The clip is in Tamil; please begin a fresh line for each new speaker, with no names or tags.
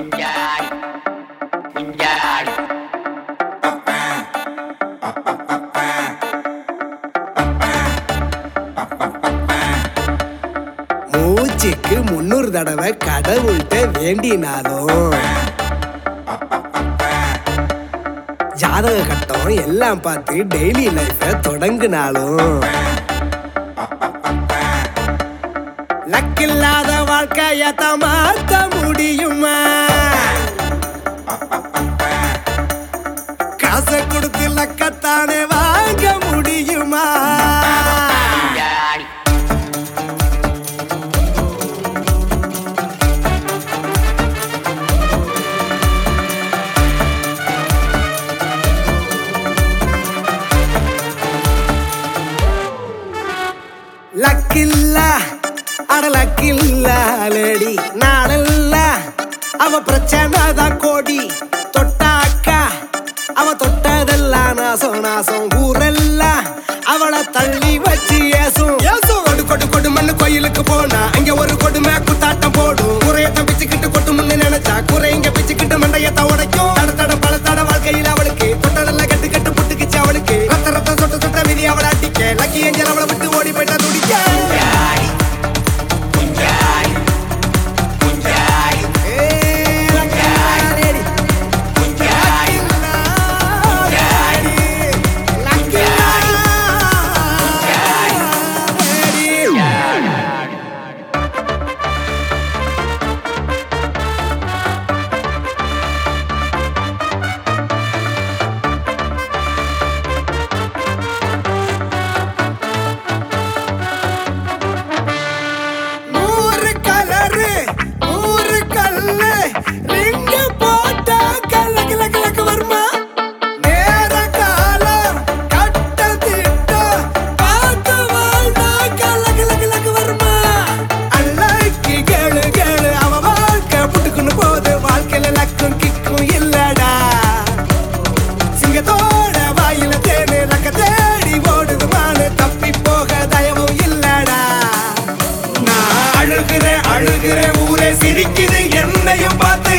குஞ்சாடி குஞ்சாடி
மூச்சுக்கு முன்னூறு தடவை கடவுள்கிட்ட வேண்டினாலும் ஜாதக கட்டம் எல்லாம் பார்த்து டெய்லி லைஃப தொடங்குனாலும் லக்கில்லாத வாழ்க்கைய மாத்த முடியுமா காசை கொடுத்து லக்கத்தானே வாங்க முடியுமா
குஞ்சாடி
லக்கில்ல அட லக்கில்ல லேடி நாளல்ல அவ பிரச்சனை தான் கோடி தொட்டாக்கா அவ தொட்டதெல்லாம் நாசம் நாசம் ஊரெல்லாம் அவளை தள்ளி வச்சு ஏசும் ஏசும் கொடு கொடு கொடு மண்ணு கோயிலுக்கு போனா அங்க ஒரு கொடுமை குத்தாட்டம் போடும் குறையத்தை பிச்சுக்கிட்டு கொட்டு முன்னு நினைச்சா குறைங்க பிச்சுக்கிட்டு மண்டையத்தை உடைக்கும் தட தட பல தட வாழ்க்கையில் அவளுக்கு தொட்டதெல்லாம் கட்டு கட்டு புட்டுக்குச்சு அவளுக்கு ரத்த ரத்த சொட்ட சொட்ட விதி அவளை அடிக்க லக்கி ஏஞ்சல் அவளை விட்டு ஓடி போயிட்டா துடிக்க
குஞ்சாடி குஞ்சாடி குஞ்சாடி
ஏய், லக்கி
குஞ்சாடி
நூறு கலரு நூறு கல்லு ரிங்க போட்டா கல்ல கல்ல கலக்கு வருமா நேர காலம் கட்ட திட்டம் பார்த்து வாழ்ந்தா கல்ல கல்ல கலக்கு வருமா அன்னைக்கு கேளு கேளு அவ வாழ்க்கை புட்டுக்குன்னு போது வாழ்க்கையில லக்கும் கிக்கும் இல்லடா சிங்கத்தோட வாயில தேனு லக்க தேடி ஓடுது மானு தப்பி போக தயவும் இல்லடா நான் அழுகிறேன் அழுகிறேன் ஊரே சிரிக்குது என்னையும் பார்த்து